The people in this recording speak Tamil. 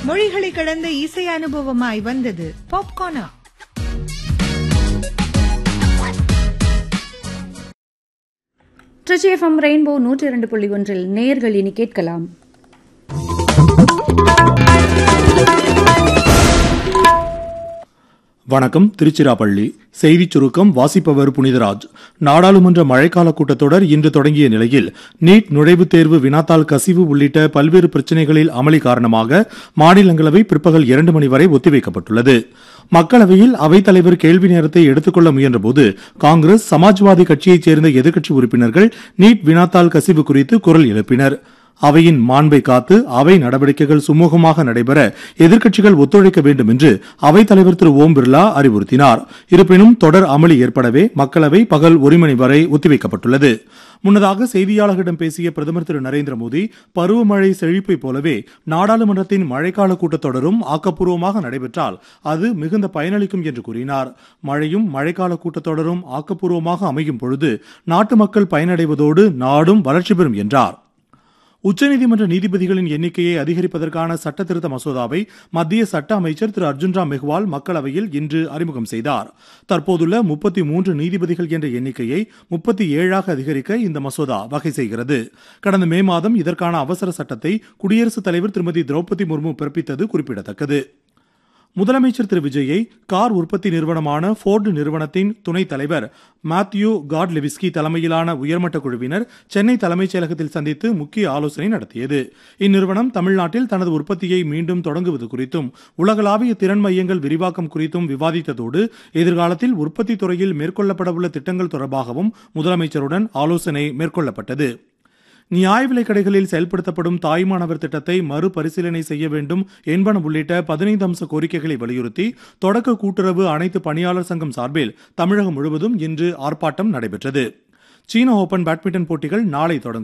மொழிகளை கடந்த இசை அனுபவமாய் வந்தது பாப்கார்னா ட்ரிச்சி எஃப்எம் ரெயின்போ நூற்றி இரண்டு புள்ளி ஒன்றில் நேயர்கள் இனி கேட்கலாம் வணக்கம் திருச்சிராப்பள்ளி செய்திச் சுருக்கம் வாசிப்பவர் புனிதராஜ் நாடாளுமன்ற மழைக்கால கூட்டத்தொடர் இன்று தொடங்கிய நிலையில் நீட் நுழைவுத் தேர்வு வினாத்தாள் கசிவு உள்ளிட்ட பல்வேறு பிரச்சினைகளில் அமளி காரணமாக மாநிலங்களவை பிற்பகல் இரண்டு மணி வரை ஒத்திவைக்கப்பட்டுள்ளது மக்களவையில் அவைத்தலைவர் கேள்வி நேரத்தை எடுத்துக்கொள்ள முயன்றபோது காங்கிரஸ் சமாஜ்வாதி கட்சியைச் சேர்ந்த எதிர்க்கட்சி உறுப்பினர்கள் நீட் வினாத்தாள் கசிவு குறித்து குரல் எழுப்பினர் அவையின் மாண்பை காத்து அவை நடவடிக்கைகள் சுமூகமாக நடைபெற எதிர்க்கட்சிகள் ஒத்துழைக்க வேண்டும் என்று அவைத்தலைவர் திரு ஓம் பிர்லா அறிவுறுத்தினார் இருப்பினும் தொடர் அமளி ஏற்படவே மக்களவை பகல் ஒரு மணி வரை ஒத்திவைக்கப்பட்டுள்ளது முன்னதாக செய்தியாளர்களிடம் பேசிய பிரதமர் திரு நரேந்திர மோடி பருவமழை செழிப்பை போலவே நாடாளுமன்றத்தின் மழைக்கால கூட்டத்தொடரும் ஆக்கப்பூர்வமாக நடைபெற்றால் அது மிகுந்த பயனளிக்கும் என்று கூறினார் மழையும் மழைக்கால கூட்டத்தொடரும் ஆக்கப்பூர்வமாக அமையும் பொழுது நாட்டு மக்கள் பயனடைவதோடு நாடும் வளர்ச்சி பெறும் என்றார் உச்சநீதிமன்ற நீதிபதிகளின் எண்ணிக்கையை அதிகரிப்பதற்கான சட்ட திருத்த மசோதாவை மத்திய சட்ட அமைச்சர் திரு அர்ஜுன் ராம் மெஹ்வால் மக்களவையில் இன்று அறிமுகம் செய்தார் தற்போதுள்ள முப்பத்தி மூன்று நீதிபதிகள் என்ற எண்ணிக்கையை முப்பத்தி ஏழாக அதிகரிக்க இந்த மசோதா வகை செய்கிறது கடந்த மே மாதம் இதற்கான அவசர சட்டத்தை குடியரசுத் தலைவர் திருமதி திரௌபதி முர்மு பிறப்பித்தது குறிப்பிடத்தக்கது முதலமைச்சர் திரு விஜயை கார் உற்பத்தி நிறுவனமான ஃபோர்டு நிறுவனத்தின் துணைத் தலைவர் மேத்யூ காட்லெவிஸ்கி தலைமையிலான உயர்மட்ட குழுவினர் சென்னை தலைமைச் செயலகத்தில் சந்தித்து முக்கிய ஆலோசனை நடத்தியது இந்நிறுவனம் தமிழ்நாட்டில் தனது உற்பத்தியை மீண்டும் தொடங்குவது குறித்தும் உலகளாவிய திறன் மையங்கள் விரிவாக்கம் குறித்தும் விவாதித்ததோடு எதிர்காலத்தில் உற்பத்தி துறையில் மேற்கொள்ளப்படவுள்ள திட்டங்கள் தொடர்பாகவும் முதலமைச்சருடன் ஆலோசனை மேற்கொள்ளப்பட்டது நியாய விலைக் கடைகளில் செயல்படுத்தப்படும் தாய்மானவர் திட்டத்தை மறுபரிசீலனை செய்ய வேண்டும் என்பன உள்ளிட்ட பதினைந்து அம்ச கோரிக்கைகளை வலியுறுத்தி தொடக்க கூட்டுறவு அனைத்து பணியாளர் சங்கம் சார்பில் தமிழகம் முழுவதும் இன்று ஆர்ப்பாட்டம் நடைபெற்றது சீன ஓபன் பேட்மிண்டன் போட்டிகள் நாளை தொடங்கும்